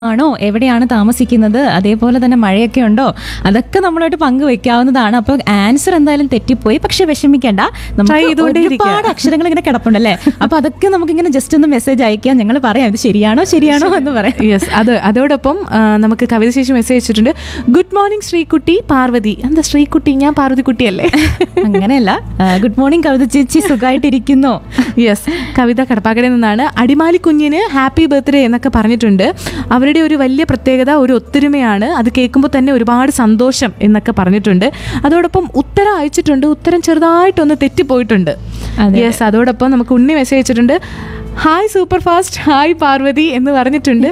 ആണോ എവിടെയാണ് താമസിക്കുന്നത് അതേപോലെ തന്നെ മഴയൊക്കെ ഉണ്ടോ അതൊക്കെ നമ്മളായിട്ട് പങ്കുവെക്കാവുന്നതാണ് അപ്പോൾ ആൻസർ എന്തായാലും തെറ്റിപ്പോയി പക്ഷെ വിഷമിക്കേണ്ട Try നമുക്ക് ചെയ്തുകൊണ്ടേയിരിക്കുക. ഒരുപാട് അക്ഷരങ്ങൾ ഇങ്ങനെ കിടപ്പുണ്ടല്ലേ അപ്പൊ അതൊക്കെ നമുക്ക് ഇങ്ങനെ ജസ്റ്റ് ഒന്ന് മെസ്സേജ് അയക്കാം ഞങ്ങൾ പറയാം ഇത് ശരിയാണോ ശരിയാണോ എന്ന് പറയാം യെസ് അത് അതോടൊപ്പം ആ, നമുക്ക് കവിത ശേഷി മെസ്സേജ് അയച്ചിട്ടുണ്ട് ഗുഡ് മോർണിംഗ് ശ്രീകുട്ടി പാർവതി എന്താ ശ്രീകുട്ടി ഞാൻ പാർവതി കുട്ടിയല്ലേ അങ്ങനെയല്ല ഗുഡ് മോർണിംഗ് കവിത ചേച്ചി സുഖമായിട്ടിരിക്കുന്നോ യെസ് കവിത കടപ്പാക്കടയിൽ നിന്നാണ് അടിമാലി കുഞ്ഞിന് ഹാപ്പി ബർത്ത്ഡേ എന്നൊക്കെ പറഞ്ഞിട്ടുണ്ട് അവരുടെ ഒരു വലിയ പ്രത്യേകത ഒരു ഒത്തൊരുമയാണ് അത് കേൾക്കുമ്പോൾ തന്നെ ഒരുപാട് സന്തോഷം എന്നൊക്കെ പറഞ്ഞിട്ടുണ്ട് അതോടൊപ്പം ഉത്തരം അയച്ചിട്ടുണ്ട് ഉത്തരം ചെറുതായിട്ടൊന്ന് തെറ്റിപ്പോയിട്ടുണ്ട് അതെ. യെസ് അതോടൊപ്പം നമുക്ക് ഉണ്ണി മെസ്സേജ് അയച്ചിട്ടുണ്ട് hi super fast hi Parvathy എന്ന് പറഞ്ഞിട്ടുണ്ട്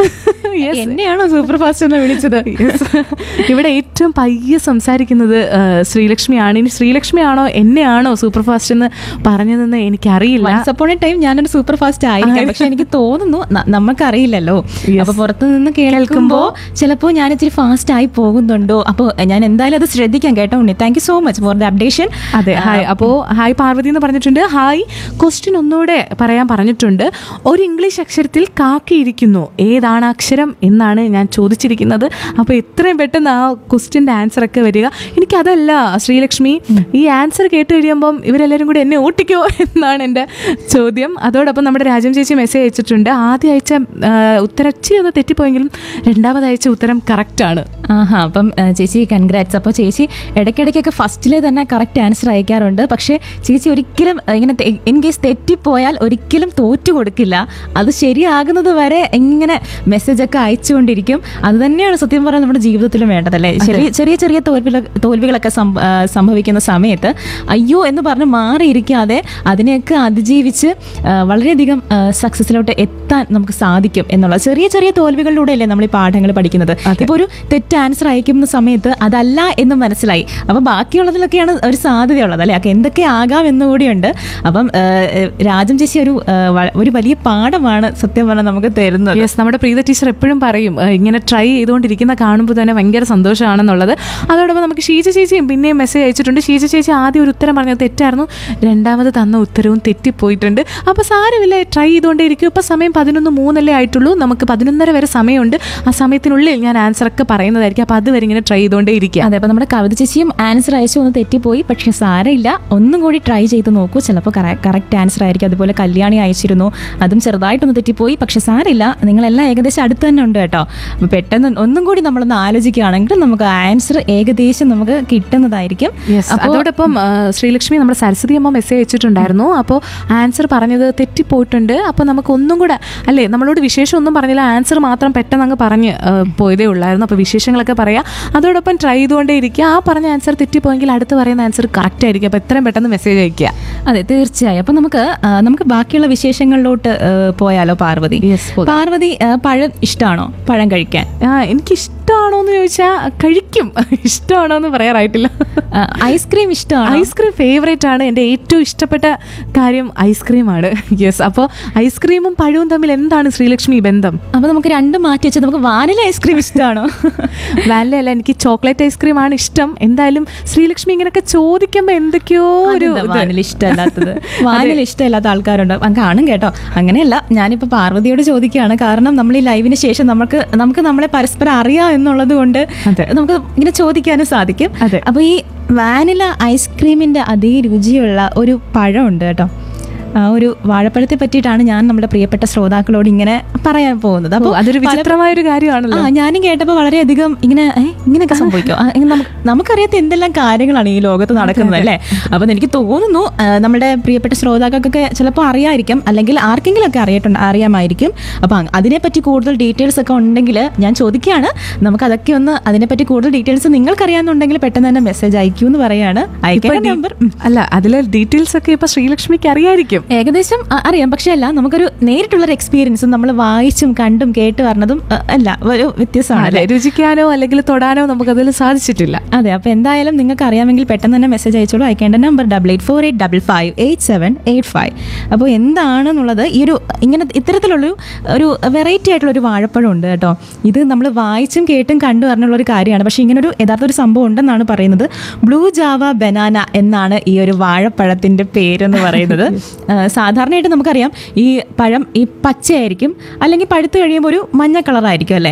യെസ് എന്നെയാണോ സൂപ്പർ ഫാസ്റ്റ് എന്ന് വിളിച്ചത് Yes. ഇവിടെ ഏറ്റവും പയ്യെ സംസാരിക്കുന്നത് ആ, ശ്രീലക്ഷ്മിയാണ് ഇനി ശ്രീലക്ഷ്മിയാണോ എന്നെയാണോ സൂപ്പർ ഫാസ്റ്റ് എന്ന് പറഞ്ഞതെന്ന് എനിക്കറിയില്ല വൺസ് അപ്പോൺ എ ടൈം ഞാനൊരു സൂപ്പർ ഫാസ്റ്റ് ആയിരിക്കാം പക്ഷെ എനിക്ക് തോന്നുന്നു ന- നമുക്കറിയില്ലല്ലോ അപ്പൊ പുറത്തു നിന്ന് കേൾക്കുമ്പോ ചിലപ്പോ ഞാൻ ഇച്ചിരി ഫാസ്റ്റ് ആയി പോകുന്നുണ്ടോ അപ്പോൾ ഞാൻ എന്തായാലും അത് ശ്രദ്ധിക്കാം കേട്ടോ Unni thank you so much for the updation അതെ ഹായ് അപ്പോ ഹായ് പാർവതി എന്ന് പറഞ്ഞിട്ടുണ്ട് ഹായ് ക്വസ്റ്റ്യൻ ഒന്നുകൂടെ പറയാൻ പറഞ്ഞിട്ടുണ്ട് ഒരു ഇംഗ്ലീഷ് അക്ഷരത്തിൽ കാക്കിയിരിക്കുന്നു ഏതാണ് അക്ഷരം എന്നാണ് ഞാൻ ചോദിച്ചിരിക്കുന്നത് അപ്പോൾ എത്രയും പെട്ടെന്ന് ആ ക്വസ്റ്റ്യൻ്റെ ആൻസർ ഒക്കെ വരിക എനിക്കതല്ല ശ്രീലക്ഷ്മി ഈ ആൻസർ കേട്ട് കഴിയുമ്പം ഇവരെല്ലാവരും കൂടി എന്നെ ഓട്ടിക്കോ എന്നാണ് എൻ്റെ ചോദ്യം അതോടൊപ്പം നമ്മുടെ രാജം ചേച്ചി മെസ്സേജ് അയച്ചിട്ടുണ്ട് ആദ്യം അയച്ച ആ, ഉത്തരം ഇച്ചിരി ഒന്ന് തെറ്റിപ്പോയെങ്കിലും രണ്ടാമത് അയച്ച ഉത്തരം കറക്റ്റാണ് ആഹാ അപ്പം ആ, ചേച്ചി കൺഗ്രാറ്റ്സ് അപ്പോൾ ചേച്ചി ഇടയ്ക്കിടയ്ക്കൊക്കെ ഫസ്റ്റിലെ തന്നെ കറക്റ്റ് ആൻസർ അയക്കാറുണ്ട് പക്ഷേ ചേച്ചി ഒരിക്കലും ആ, ഇങ്ങനെ ഇൻ കേസ് തെറ്റിപ്പോയാൽ ഒരിക്കലും തോറ്റു കൊടുക്കില്ല അത് ശരിയാകുന്നത് വരെ ഇങ്ങനെ മെസ്സേജ് ഒക്കെ അയച്ചുകൊണ്ടിരിക്കും അത് തന്നെയാണ് സത്യം പറഞ്ഞാൽ നമ്മുടെ ജീവിതത്തിലും വേണ്ടതല്ലേ ചെറിയ ചെറിയ ചെറിയ തോൽവികൾ തോൽവികളൊക്കെ സം- ആ, സംഭവിക്കുന്ന സമയത്ത് അയ്യോ എന്ന് പറഞ്ഞ് മാറിയിരിക്കാതെ അതിനെയൊക്കെ അതിജീവിച്ച് ആ, വളരെയധികം സക്സസിലോട്ട് എത്താൻ നമുക്ക് സാധിക്കും എന്നുള്ള ചെറിയ ചെറിയ തോൽവികളിലൂടെയല്ലേ നമ്മൾ ഈ പാഠങ്ങൾ പഠിക്കുന്നത് ഇപ്പൊ ഒരു തെറ്റ് ആൻസർ അയക്കുന്ന സമയത്ത് അതല്ല എന്ന് മനസ്സിലായി അപ്പൊ ബാക്കിയുള്ളതിലൊക്കെയാണ് ഒരു സാധ്യതയുള്ളത് അല്ലെ അപ്പൊ എന്തൊക്കെ ആകാം എന്നുകൂടിയുണ്ട് അപ്പം ആ, രാജം ചേച്ചി ഒരു ആ, വ- ഒരു വലിയ പാഠമാണ് സത്യം പറഞ്ഞാൽ നമുക്ക് തരുന്നത് യെസ് നമ്മുടെ പ്രീത ടീച്ചർ എപ്പോഴും പറയും ഏഹ് ഇങ്ങനെ ട്രൈ ചെയ്തുകൊണ്ടിരിക്കുന്ന കാണുമ്പോൾ തന്നെ ഭയങ്കര സന്തോഷമാണെന്നുള്ളത് അതോടൊപ്പം നമുക്ക് ഷീജ ചേച്ചിയും പിന്നെയും മെസ്സേജ് അയച്ചിട്ടുണ്ട് ഷീജ ചേച്ചി ആദ്യം ഒരു ഉത്തരം പറഞ്ഞത് തെറ്റായിരുന്നു രണ്ടാമത് തന്ന ഉത്തരവും തെറ്റിപ്പോയിട്ടുണ്ട് അപ്പോൾ സാരമില്ല ട്രൈ ചെയ്തുകൊണ്ടേ ഇരിക്കും ഇപ്പോൾ സമയം പതിനൊന്ന് മൂന്നല്ലേ ആയിട്ടുള്ളൂ നമുക്ക് പതിനൊന്നര വരെ സമയമുണ്ട് ആ സമയത്തിനുള്ളിൽ ഞാൻ ആൻസർ ഒക്കെ പറയുന്നതായിരിക്കും അപ്പോൾ അതുവരെ ഇങ്ങനെ ട്രൈ ചെയ്തുകൊണ്ടേ ഇരിക്കുക അതെ അപ്പൊ നമ്മുടെ കവിത ചേച്ചിയും ആൻസർ അയച്ചു ഒന്ന് തെറ്റിപ്പോയി പക്ഷെ സാരമില്ല ഒന്നും കൂടി ട്രൈ ചെയ്ത് നോക്കൂ ചിലപ്പോൾ കറക്റ്റ് ആൻസർ ആയിരിക്കും അതുപോലെ കല്യാണി അയച്ചിരുന്നു അതും ചെറുതായിട്ടൊന്ന് തെറ്റിപ്പോയി പക്ഷെ സാരമില്ല നിങ്ങളെല്ലാം ഏകദേശം അടുത്ത് തന്നെ ഉണ്ട് കേട്ടോ അപ്പൊ പെട്ടെന്ന് ഒന്നും കൂടി നമ്മളൊന്ന് ആലോചിക്കുകയാണെങ്കിൽ നമുക്ക് ആൻസർ ഏകദേശം നമുക്ക് കിട്ടുന്നതായിരിക്കും യെസ് അതോടൊപ്പം ആ, ശ്രീലക്ഷ്മി നമ്മുടെ സരസ്വതി അമ്മ മെസ്സേജ് അയച്ചിട്ടുണ്ടായിരുന്നു അപ്പോൾ ആൻസർ പറഞ്ഞത് തെറ്റിപ്പോയിട്ടുണ്ട് അപ്പോൾ നമുക്ക് ഒന്നും കൂടെ അല്ലേ നമ്മളോട് വിശേഷം ഒന്നും പറഞ്ഞില്ല ആൻസർ മാത്രം പെട്ടെന്ന് അങ്ങ് പറഞ്ഞ് ആ, പോയതേ ഉള്ളായിരുന്നു അപ്പോൾ വിശേഷങ്ങളൊക്കെ പറയാം അതോടൊപ്പം ട്രൈ ചെയ്തുകൊണ്ടേ ഇരിക്കുക ആ പറഞ്ഞ ആൻസർ തെറ്റിപ്പോയെങ്കിൽ അടുത്ത് പറയുന്ന ആൻസർ കറക്റ്റ് ആയിരിക്കും അപ്പോൾ എത്രയും പെട്ടെന്ന് മെസ്സേജ് അയക്കുക അതെ തീർച്ചയായും അപ്പൊ നമുക്ക് ആ, നമുക്ക് ബാക്കിയുള്ള വിശേഷങ്ങളിലോട്ട് ആ, പോയാലോ പാർവതി Yes, പോകാം. പാർവതി ആ, പഴം ഇഷ്ടമാണോ പഴം കഴിക്കാൻ ആ, എനിക്കിഷ്ടമാണോ എന്ന് ചോദിച്ചാൽ കഴിക്കും ഇഷ്ടമാണോ എന്ന് പറയാറായിട്ടില്ല ആ, ഐസ്ക്രീം ഇഷ്ടമാണോ ഐസ്ക്രീം ഫേവറേറ്റ് ആണ് എൻ്റെ ഏറ്റവും ഇഷ്ടപ്പെട്ട കാര്യം ഐസ്ക്രീമാണ് യെസ് അപ്പോൾ ഐസ്ക്രീമും പഴവും തമ്മിൽ എന്താണ് ശ്രീലക്ഷ്മി ബന്ധം അപ്പൊ നമുക്ക് രണ്ടും മാറ്റി വെച്ചാൽ നമുക്ക് വാനില ഐസ്ക്രീം ഇഷ്ടമാണോ വാനില അല്ല എനിക്ക് ചോക്ലേറ്റ് ഐസ്ക്രീം ആണ് ഇഷ്ടം എന്തായാലും ശ്രീലക്ഷ്മി ഇങ്ങനെയൊക്കെ ചോദിക്കുമ്പോൾ എന്തൊക്കെയോ ഒരു അതെന്താ ഇത്. വാനില ഇഷ്ടമല്ലാത്തത് വാനില ഇഷ്ടമല്ലാത്ത ആൾക്കാരുണ്ട് ആ, കാണും കേട്ടോ അങ്ങനെയല്ല ഞാനിപ്പോ പാർവതിയോട് ചോദിക്കുകയാണ് കാരണം നമ്മൾ ഈ ലൈവിന് ശേഷം നമുക്ക് നമുക്ക് നമ്മളെ പരസ്പരം അറിയാം എന്നുള്ളത് കൊണ്ട് അതെ. നമുക്ക് ഇങ്ങനെ ചോദിക്കാനും സാധിക്കും അതെ. അപ്പൊ ഈ വാനില ഐസ്ക്രീമിന്റെ അതേ രുചിയുള്ള ഒരു പഴമുണ്ട് കേട്ടോ ആ ഒരു വാഴപ്പഴത്തെ പറ്റിയിട്ടാണ് ഞാൻ നമ്മുടെ പ്രിയപ്പെട്ട ശ്രോതാക്കളോട് ഇങ്ങനെ പറയാൻ പോകുന്നത് ഓ, അപ്പോൾ അതൊരു പല- വിചിത്രമായ ഒരു കാര്യമാണല്ലോ ആ ഞാനും കേട്ടപ്പോൾ വളരെയധികം ഇങ്ങനെ ഏ, ഇങ്ങനെയൊക്കെ സംഭവിക്കും ആ, ഇങ്ങനെ നമുക്ക് നമുക്കറിയാത്ത എന്തെല്ലാം കാര്യങ്ങളാണ് ഈ ലോകത്ത് നടക്കുന്നത് അല്ലേ അപ്പം എനിക്ക് തോന്നുന്നു ആ, നമ്മുടെ പ്രിയപ്പെട്ട ശ്രോതാക്കൾക്കൊക്കെ ചിലപ്പോൾ അറിയായിരിക്കും അല്ലെങ്കിൽ ആർക്കെങ്കിലും ഒക്കെ അറിയിട്ടുണ്ട് അറിയാമായിരിക്കും അപ്പം അ- അതിനെപ്പറ്റി കൂടുതൽ ഡീറ്റെയിൽസ് ഒക്കെ ഉണ്ടെങ്കിൽ ഞാൻ ചോദിക്കുകയാണ് നമുക്ക് അതൊക്കെ ഒന്ന് അതിനെപ്പറ്റി കൂടുതൽ ഡീറ്റെയിൽസ് നിങ്ങൾക്കറിയാമെന്നുണ്ടെങ്കിൽ പെട്ടെന്ന് തന്നെ മെസ്സേജ് അയക്കൂ എന്ന് പറയാണ് ഇപ്പൊ അയക്കേണ്ട ഡീ- നമ്പർ അല്ല അതിലെ ഡീറ്റെയിൽസ് ഒക്കെ ഇപ്പൊ ശ്രീലക്ഷ്മിക്ക് അറിയായിരിക്കും ഏകദേശം അ- അറിയാം പക്ഷെ അല്ല നമുക്കൊരു നേരിട്ടുള്ള എക്സ്പീരിയൻസും നമ്മൾ വായിച്ചും കണ്ടും കേട്ട് പറഞ്ഞതും അ, അല്ല ഒരു വ്യത്യസ്തമാണ് അതെ രുചിക്കാനോ അല്ലെങ്കിൽ തൊടാനോ നമുക്കതിൽ സാധിച്ചിട്ടില്ല അതെ അപ്പോൾ എന്തായാലും നിങ്ങൾക്ക് അറിയാമെങ്കിൽ പെട്ടെന്ന് തന്നെ മെസ്സേജ് അയച്ചോളൂ അയക്കേണ്ട number double eight four eight double five eight seven eight five അപ്പോൾ എന്താണെന്നുള്ളത് ഈ ഒരു ഇങ്ങനെ ഇത്തരത്തിലുള്ള ഒരു വെറൈറ്റി ആയിട്ടുള്ള ഒരു വാഴപ്പഴം ഉണ്ട് കേട്ടോ ഇത് നമ്മൾ വായിച്ചും കേട്ടും കണ്ടു പറഞ്ഞുള്ള ഒരു കാര്യമാണ് പക്ഷേ ഇങ്ങനെ ഒരു യഥാർത്ഥ ഒരു സംഭവം ഉണ്ടെന്നാണ് പറയുന്നത് ബ്ലൂ ജാവ ബനാന എന്നാണ് ഈ ഒരു വാഴപ്പഴത്തിൻ്റെ പേരെന്ന് പറയുന്നത് ആ, സാധാരണയായിട്ട് നമുക്കറിയാം ഈ പഴം ഈ പച്ചയായിരിക്കും അല്ലെങ്കിൽ പഴുത്ത് കഴിയുമ്പോൾ ഒരു മഞ്ഞ കളറായിരിക്കും അല്ലേ